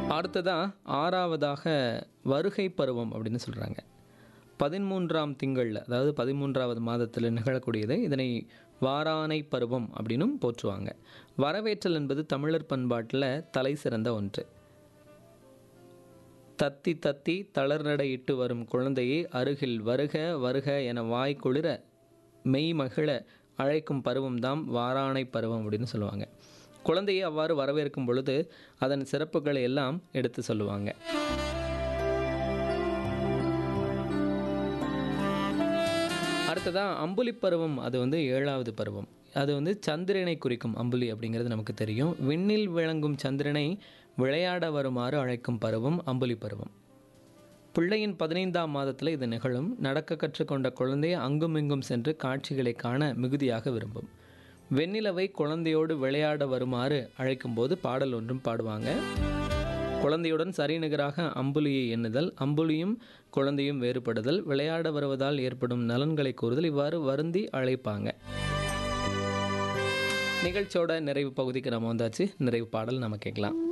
அடுத்ததாக ஆறாவதாக வருகை பருவம் அப்படின்னு சொல்கிறாங்க பதிமூன்றாம் திங்களில் அதாவது பதிமூன்றாவது மாதத்தில் நிகழக்கூடியது இதனை வாரானை பருவம் அப்படின்னும் போற்றுவாங்க வரவேற்றல் என்பது தமிழர் பண்பாட்டில் தலை சிறந்த ஒன்று தத்தி தத்தி தளர்நடையிட்டு வரும் குழந்தையை அருகில் வருக வருக என வாய் குளிர மெய் மகிழ அழைக்கும் பருவம்தாம் வாரானை பருவம் அப்படின்னு சொல்லுவாங்க குழந்தையை அவ்வாறு வரவேற்கும் பொழுது அதன் சிறப்புகளை எல்லாம் எடுத்து சொல்லுவாங்க அடுத்ததாக அம்புலி பருவம் அது வந்து ஏழாவது பருவம் அது வந்து சந்திரனை குறிக்கும் அம்புலி அப்படிங்கிறது நமக்கு தெரியும் விண்ணில் விளங்கும் சந்திரனை விளையாட வருமாறு அழைக்கும் பருவம் அம்புலி பருவம் பிள்ளையின் பதினைந்தாம் மாதத்தில் இது நிகழும் நடக்க கற்றுக்கொண்ட குழந்தை அங்குமிங்கும் சென்று காட்சிகளை காண மிகுதியாக விரும்பும் வெண்ணிலவை குழந்தையோடு விளையாட வருமாறு அழைக்கும்போது பாடல் ஒன்றும் பாடுவாங்க குழந்தையுடன் சரிநிகராக அம்புலியை எண்ணுதல் அம்புலியும் குழந்தையும் வேறுபடுதல் விளையாட வருவதால் ஏற்படும் நலன்களை கூறுதல் இவ்வாறு வருந்தி அழைப்பாங்க நிகழ்ச்சியோட நிறைவு பகுதிக்கு நம்ம வந்தாச்சு நிறைவு பாடல் நம்ம கேட்கலாம்